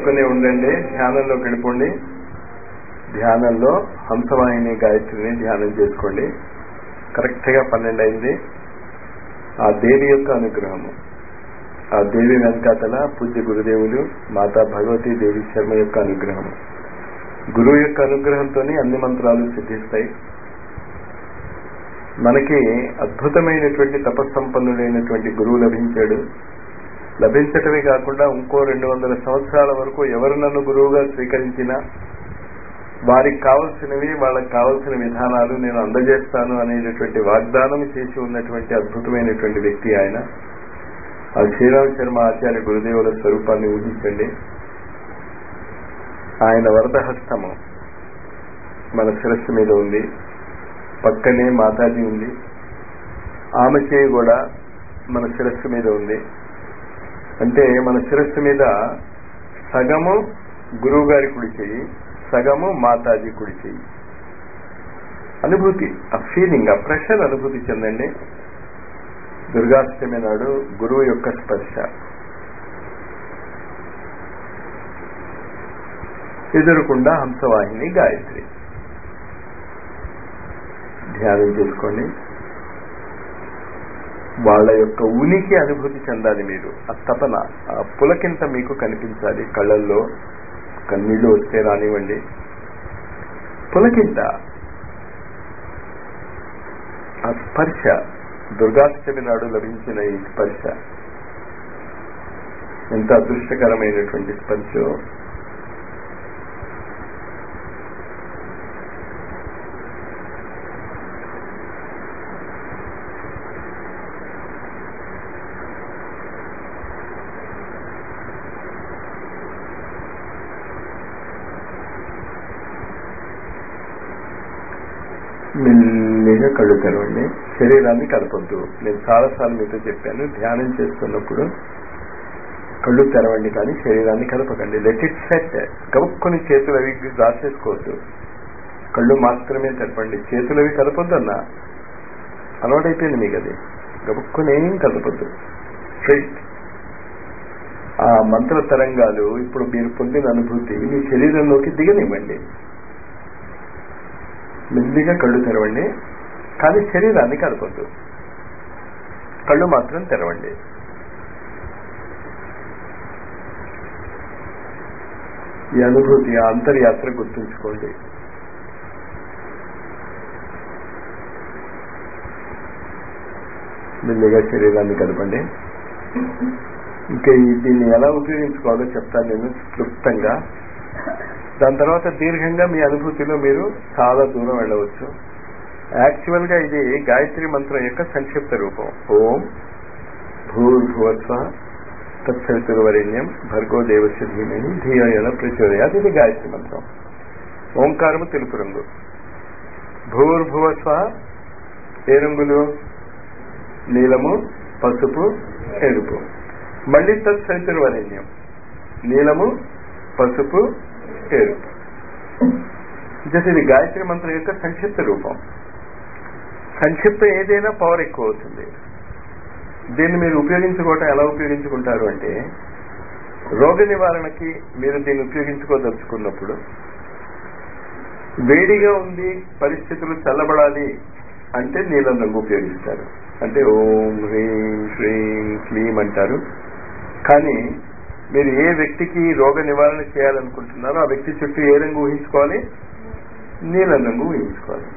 పట్టుకునే ఉండండి ధ్యానంలోకి వెళ్ళిపోండి ధ్యానంలో హంసవాహిని గాయత్రిని ధ్యానం చేసుకోండి కరెక్ట్ గా పన్నెండు అయింది ఆ దేవి యొక్క అనుగ్రహము ఆ దేవి వెనకాతల పూజ్య గురుదేవులు మాతా భగవతి దేవి శర్మ యొక్క అనుగ్రహము గురువు యొక్క అనుగ్రహంతోనే అన్ని మంత్రాలు సిద్ధిస్తాయి మనకి అద్భుతమైనటువంటి తపస్సంపన్నుడైనటువంటి గురువు లభించాడు లభించటమే కాకుండా ఇంకో రెండు వందల సంవత్సరాల వరకు ఎవరు నన్ను గురువుగా స్వీకరించినా వారికి కావలసినవి వాళ్ళకి కావలసిన విధానాలు నేను అందజేస్తాను అనేటటువంటి వాగ్దానం చేసి ఉన్నటువంటి అద్భుతమైనటువంటి వ్యక్తి ఆయన ఆ శ్రీరామ్ శర్మ ఆచార్య గురుదేవుల స్వరూపాన్ని ఊహించండి ఆయన వరదహస్తము మన శిరస్సు మీద ఉంది పక్కనే మాతాజీ ఉంది ఆమె చేయి కూడా మన శిరస్సు మీద ఉంది అంటే మన శిరస్సు మీద సగము గురువు గారి కుడి చెయ్యి సగము మాతాజీ కుడి చెయ్యి అనుభూతి ఆ ఫీలింగ్ ఆ ప్రెషర్ అనుభూతి చెందండి దుర్గాష్టమి నాడు గురువు యొక్క స్పర్శ ఎదురుకుండా హంసవాహిని గాయత్రి ధ్యానం చేసుకోండి వాళ్ళ యొక్క ఉనికి అనుభూతి చెందాలి మీరు ఆ తపన ఆ పులకింత మీకు కనిపించాలి కళ్ళల్లో కన్నీళ్లు వస్తే రానివ్వండి పులకింత ఆ స్పర్శ దుర్గాష్టమి నాడు లభించిన ఈ స్పర్శ ఎంత అదృష్టకరమైనటువంటి స్పర్శ మెల్లిగా కళ్ళు తెరవండి శరీరాన్ని కలపొద్దు నేను చాలాసార్లు మీతో చెప్పాను ధ్యానం చేస్తున్నప్పుడు కళ్ళు తెరవండి కానీ శరీరాన్ని కలపకండి లెట్ ఇట్ సెట్ గబుక్కుని చేతులు అవి రాసేసుకోవద్దు కళ్ళు మాత్రమే తెరపండి చేతులు అవి కలపొద్దు అన్న అలవాటైపోయింది మీకు అది గబుక్కుని ఏం కలపొద్దు స్ట్రైట్ ఆ మంత్ర తరంగాలు ఇప్పుడు మీరు పొందిన అనుభూతి మీ శరీరంలోకి దిగనివ్వండి మెల్లిగా కళ్ళు తెరవండి కానీ శరీరాన్ని కలపద్దు కళ్ళు మాత్రం తెరవండి ఈ అనుభూతి ఆ అంతర్యాత్ర గుర్తుంచుకోండి మెల్లిగా శరీరాన్ని కలపండి ఇంకా ఈ- దీన్ని ఎలా ఉపయోగించుకోవాలో చెప్తాను నేను క్లుప్తంగా దాని తర్వాత దీర్ఘంగా మీ అనుభూతిలో మీరు చాలా దూరం వెళ్ళవచ్చు యాక్చువల్ గా ఇది గాయత్రి మంత్రం యొక్క సంక్షిప్త రూపం ఓం భూర్భువస్వ తత్సవితుర్వరేణ్యం భర్గో దేవస్య ధీమని ధీయన ప్రచోదయాత్ ఇది గాయత్రి మంత్రం ఓంకారము తెలుపు రంగు భూర్భువస్వ ఏ రంగులు నీలము పసుపు ఎరుపు మళ్ళీ తత్సవితుర్వరేణ్యం నీలము పసుపు ఎరుపు జస్ట్ ఇది గాయత్రి మంత్రం యొక్క సంక్షిప్త రూపం సంక్షిప్తం ఏదైనా పవర్ ఎక్కువ అవుతుంది దీన్ని మీరు ఉపయోగించుకోవటం ఎలా ఉపయోగించుకుంటారు అంటే రోగ నివారణకి మీరు దీన్ని ఉపయోగించుకోదలుచుకున్నప్పుడు వేడిగా ఉంది పరిస్థితులు చల్లబడాలి అంటే నీలం రంగు ఉపయోగిస్తారు అంటే ఓం హ్రీం శ్రీం క్లీం అంటారు కానీ మీరు ఏ వ్యక్తికి రోగ నివారణ చేయాలనుకుంటున్నారో ఆ వ్యక్తి చుట్టూ ఏ రంగు ఊహించుకోవాలి నీలం రంగు ఊహించుకోవాలి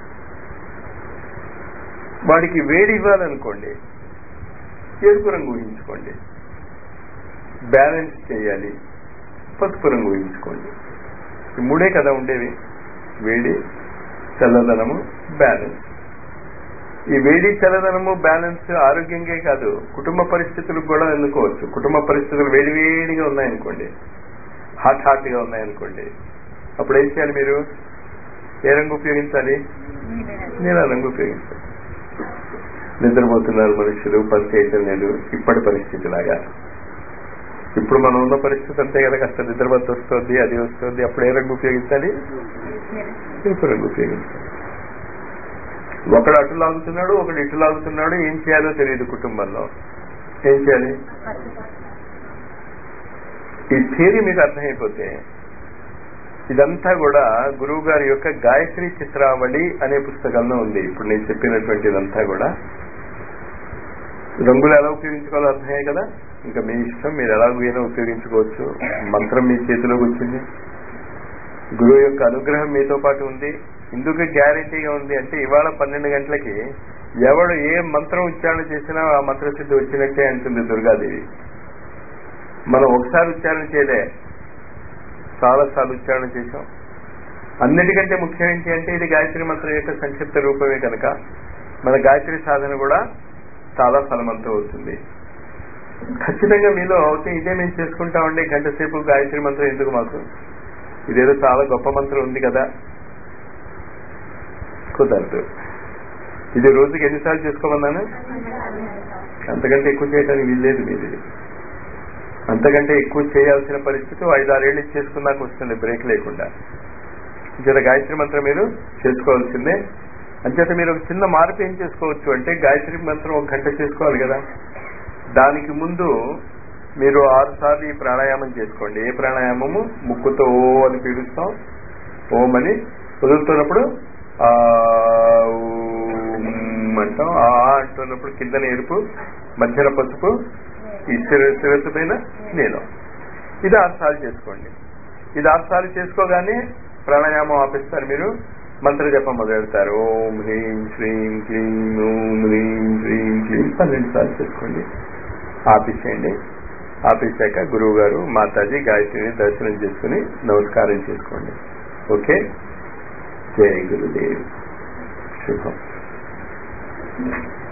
వాడికి వేడి ఇవ్వాలనుకోండి ఎరుపు రంగు ఊహించుకోండి బ్యాలెన్స్ చేయాలి పసుపు రంగు ఊహించుకోండి ఈ మూడే కదా ఉండేవి వేడి చల్లదనము బ్యాలెన్స్ ఈ వేడి చల్లదనము బ్యాలెన్స్ ఆరోగ్యంగా కాదు కుటుంబ పరిస్థితులకు కూడా ఎన్నుకోవచ్చు కుటుంబ పరిస్థితులు వేడి వేడిగా ఉన్నాయనుకోండి హాట్ హాట్ గా ఉన్నాయనుకోండి అప్పుడు ఏం చేయాలి మీరు ఏ రంగు ఉపయోగించాలి నీల రంగు ఉపయోగించాలి నిద్రపోతున్నారు మనుషులు పని చేయటం లేదు ఇప్పటి పరిస్థితి లాగా ఇప్పుడు మనం ఉన్న పరిస్థితి అంతే కదా కాస్త నిద్రపోతు వస్తుంది అది వస్తుంది అప్పుడు ఏ రంగు ఉపయోగించాలి తెలుపు రంగు ఉపయోగించాలి ఒకడు అటు లాగుతున్నాడు ఒకడు ఇటు లాగుతున్నాడు ఏం చేయాలో తెలియదు కుటుంబంలో ఏం చేయాలి ఈ థియరీ మీకు అర్థమైపోతే ఇదంతా కూడా గురువు గారి యొక్క గాయత్రి చిత్రావళి అనే పుస్తకంలో ఉంది ఇప్పుడు నేను చెప్పినటువంటి ఇదంతా కూడా రంగులు ఎలా ఉపయోగించుకోవాలో అర్థమయ్యాయి కదా ఇంకా మీ ఇష్టం మీరు ఎలాగైనా ఉపయోగించుకోవచ్చు మంత్రం మీ చేతిలోకి వచ్చింది గురువు యొక్క అనుగ్రహం మీతో పాటు ఉంది ఎందుకు గ్యారంటీగా ఉంది అంటే ఇవాళ పన్నెండు గంటలకి ఎవడు ఏ మంత్రం ఉచ్చారణ చేసినా ఆ మంత్రసిద్ధి వచ్చినట్టే అంటుంది దుర్గాదేవి మనం ఒకసారి ఉచ్చారణ చేయలే చాలా సార్లు ఉచ్చారణ చేశాం అన్నిటికంటే ముఖ్యం ఏంటి అంటే ఇది గాయత్రి మంత్రం యొక్క సంక్షిప్త రూపమే కనుక మన గాయత్రి సాధన కూడా చాలా ఫలవంతం అవుతుంది ఖచ్చితంగా మీలో అయితే ఇదే మేము చేసుకుంటామండి గంట సేపు గాయత్రి మంత్రం ఎందుకు మాకు ఇదేదో చాలా గొప్ప మంత్రం ఉంది కదా కుదరదు ఇది రోజుకి ఎన్నిసార్లు చేసుకోమన్నాను అంతకంటే ఎక్కువ చేయడానికి వీల్లేదు మీరు ఇది అంతకంటే ఎక్కువ చేయాల్సిన పరిస్థితి ఐదారేళ్ళు చేసుకున్నాక వస్తుంది బ్రేక్ లేకుండా అంచేత గాయత్రి మంత్రం మీరు చేసుకోవాల్సిందే అంచేత మీరు ఒక చిన్న మార్పు ఏం చేసుకోవచ్చు అంటే గాయత్రి మంత్రం ఒక గంట చేసుకోవాలి కదా దానికి ముందు మీరు ఆరు సార్లు ఈ ప్రాణాయామం చేసుకోండి ఏ ప్రాణాయామము ముక్కుతో ఓ అని పీలుస్తాం ఓం అని వదులుతున్నప్పుడు ఆ ఊమ్ అంటాం ఆ అంటున్నప్పుడు కిందన ఎరుపు మధ్యన పసుపు ఈ శిరస్సు పైన నీలం ఇది ఆరు సార్లు చేసుకోండి ఇది ఆరు సార్లు చేసుకోగానే ప్రాణాయామం ఆపిస్తారు మీరు మంత్ర జపం మొదలెడతారు ఓం హ్రీం శ్రీం క్లీం ఓం హ్రీం శ్రీం క్లీం పన్నెండు సార్లు చేసుకోండి ఆపేసేయండి ఆపేశాక గురువు గారు మాతాజీ గాయత్రిని దర్శనం చేసుకుని నమస్కారం చేసుకోండి ఓకే జయ గురుదేవ్ శుభం